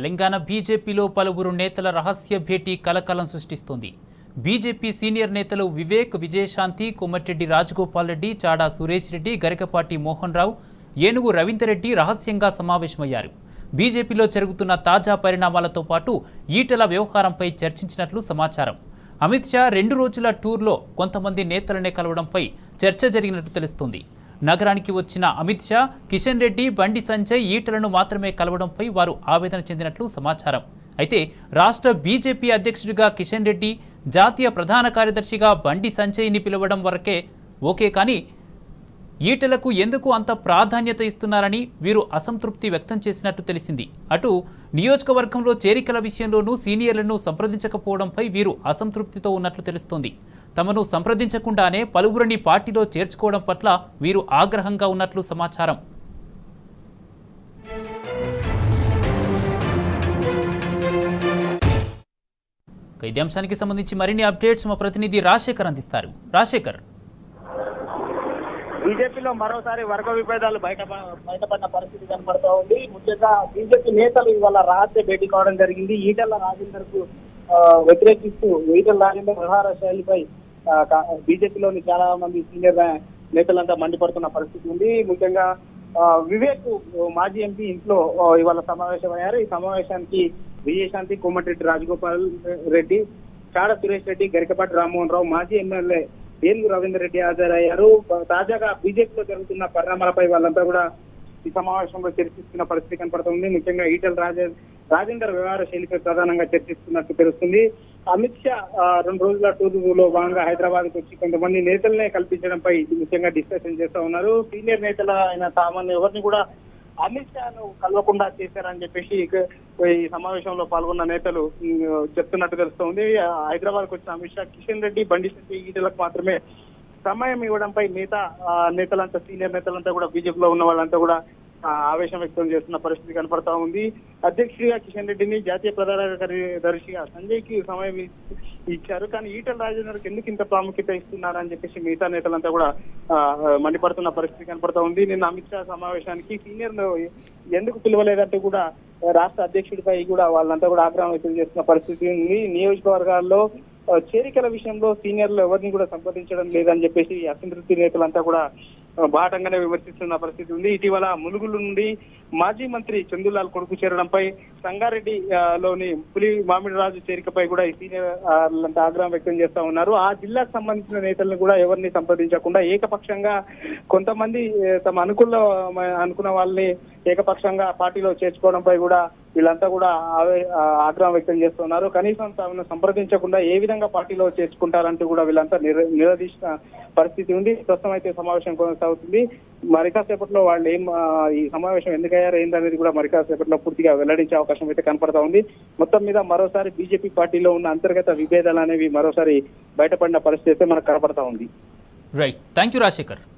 తెలంగాణ బీజేపీలో పలువురు నేతల రహస్య భేటీ కలకలం సృష్టిస్తోంది బీజేపీ సీనియర్ నేతలు వివేక్ విజయశాంతి కొమ్మటిరెడ్డి రాజగోపాల్ రెడ్డి చాడా సురేష్ రెడ్డి గరికపాటి మోహన్ రావు ఏనుగు రవీందర్ రెడ్డి రహస్యంగా సమావేశమయ్యారు బీజేపీలో జరుగుతున్న తాజా పరిణామాలతో పాటు ఈటల వ్యవహారంపై చర్చించినట్లు సమాచారం అమిత్ షా రెండు రోజుల టూర్లో కొంతమంది నేతలనే కలవడంపై చర్చ జరిగినట్టు తెలుస్తోంది నగరానికి వచ్చిన అమిత్ షా కిషన్ రెడ్డి బండి సంజయ్ ఈటలను మాత్రమే కలవడంపై వారు ఆవేదన చెందినట్లు సమాచారం అయితే రాష్ట్ర బీజేపీ అధ్యక్షుడిగా కిషన్ రెడ్డి జాతీయ ప్రధాన కార్యదర్శిగా బండి సంజయ్ని పిలవడం వరకే ఓకే కానీ ఈటలకు ఎందుకు అంత ప్రాధాన్యత ఇస్తున్నారని వీరు అసంతృప్తి వ్యక్తం చేసినట్టు తెలిసింది అటు నియోజకవర్గంలో చేరికల విషయంలోనూ సీనియర్లను సంప్రదించకపోవడంపై వీరు అసంతృప్తితో ఉన్నట్లు తెలుస్తోంది తమను సంప్రదించకుండానే పలువురిని పార్టీలో చేర్చుకోవడం పట్ల వీరు ఆగ్రహంగా ఉన్నట్లు సమాచారం ఇక ఇదే అంశానికి సంబంధించి మరిన్ని అప్డేట్స్ మా ప్రతినిధి రాజశేఖర్ అందిస్తారు రాజశేఖర్ బీజేపీలో మరోసారి వర్గ విభేదాలు బయట బయటపడిన పరిస్థితి కనపడుతూ ఉంది ముఖ్యంగా బీజేపీ నేతలు ఇవాళ రహస్య భేటీ కావడం జరిగింది ఈటల రాజేందర్ కు ఆ, వ్యతిరేకిస్తూ ఈటల రాజేందర్ వ్యవహార శైలిపై ఆ, కా- బీజేపీలోని చాలా మంది సీనియర్ నేతలంతా మండిపడుతున్న పరిస్థితి ఉంది ముఖ్యంగా ఆ, వివేక్ మాజీ ఎంపీ ఇంట్లో ఆ, ఇవాళ సమావేశమయ్యారు ఈ సమావేశానికి విజయశాంతి కోమటిరెడ్డి రాజగోపాల్ రెడ్డి చాడ సురేష్ రెడ్డి గరికపాటి రామ్మోహన్ రావు మాజీ ఎమ్మెల్యే ఏనుగు రవీందర్ రెడ్డి హాజరయ్యారు తాజాగా బీజేపీలో జరుగుతున్న పరిణామాలపై వాళ్ళంతా కూడా ఈ సమావేశంలో చర్చిస్తున్న పరిస్థితి కనపడుతుంది ముఖ్యంగా ఈటల రాజే రాజేందర్ వ్యవహార శైలిపై ప్రధానంగా చర్చిస్తున్నట్టు తెలుస్తుంది అమిత్ షా ఆ, రెండు రోజుల టూర్ లో భాగంగా హైదరాబాద్ కు వచ్చి కొంతమంది నేతలనే కల్పించడంపై ముఖ్యంగా డిస్కషన్ చేస్తా ఉన్నారు సీనియర్ నేతల అయిన తామని ఎవరిని కూడా అమిత్ షాను కలవకుండా చేశారని చెప్పేసి ఇక- ఈ సమావేశంలో పాల్గొన్న నేతలు ఉమ్, చెప్తున్నట్టు తెలుస్తోంది హైదరాబాద్ కు వచ్చిన అమిత్ షా కిషన్ రెడ్డి బండి సంజయ్ ఈటలకు మాత్రమే సమయం ఇవ్వడంపై మిగతా ఆ, నేతలంతా సీనియర్ నేతలంతా కూడా బీజేపీలో ఉన్న వాళ్ళంతా కూడా ఆ, ఆవేశం వ్యక్తం చేస్తున్న పరిస్థితి కనపడతా ఉంది అధ్యక్షుడిగా కిషన్ రెడ్డిని జాతీయ ప్రధాన కార్యదర్శిగా సంజయ్ కి సమయం ఇ- ఇచ్చారు కానీ ఈటల రాజేందర్కి ఎందుకు ఇంత ప్రాముఖ్యత ఇస్తున్నారని చెప్పేసి మిగతా నేతలంతా కూడా ఆ, మండిపడుతున్న పరిస్థితి కనపడతా ఉంది నిన్న అమిత్ షా సమావేశానికి సీనియర్ ఎందుకు పిలవలేదంటూ కూడా రాష్ట్ర అధ్యక్షుడిపై కూడా వాళ్ళంతా కూడా ఆగ్రహం వ్యక్తం చేస్తున్న పరిస్థితి ఉంది నియోజకవర్గాల్లో ఆ, చేరికల విషయంలో సీనియర్లు ఎవరిని కూడా సంప్రదించడం లేదని చెప్పేసి అసంతృప్తి నేతలంతా కూడా ఆ, బాటంగానే విమర్శిస్తున్న పరిస్థితి ఉంది ఇటీవల ములుగులు నుండి మాజీ మంత్రి చందులాల్ కొడుకు చేరడంపై సంగారెడ్డి ఆ, లోని పులి మామిడి రాజు చేరికపై కూడా ఈ సీనియర్ ఆ, లంతా ఆగ్రహం వ్యక్తం చేస్తా ఉన్నారు ఆ జిల్లాకు సంబంధించిన నేతలను కూడా ఎవరిని సంప్రదించకుండా ఏకపక్షంగా కొంతమంది ఏ, తమ అనుకూల అనుకున్న వాళ్ళని ఏకపక్షంగా పార్టీలో చేర్చుకోవడంపై కూడా వీళ్ళంతా కూడా ఆవే- ఆ, ఆగ్రహం వ్యక్తం చేస్తున్నారు కనీసం తమను సంప్రదించకుండా ఏ విధంగా పార్టీలో చేర్చుకుంటారంటూ కూడా వీళ్ళంతా నిర నిలదీసిన పరిస్థితి ఉంది ప్రస్తుతం అయితే సమావేశం కొనసాగుతుంది మరి కాసేపట్లో వాళ్ళు ఏం ఆ, ఈ సమావేశం ఎందుకయ్యారు ఏందనేది కూడా మరి కాసేపట్లో పూర్తిగా వెల్లడించే అవకాశం అయితే కనపడతా ఉంది మొత్తం మీద మరోసారి బీజేపీ పార్టీలో ఉన్న అంతర్గత విభేదాలు అనేవి మరోసారి బయటపడిన పరిస్థితి అయితే మనకు కనపడతా ఉంది రైట్ థ్యాంక్ యూ రాజశేఖర్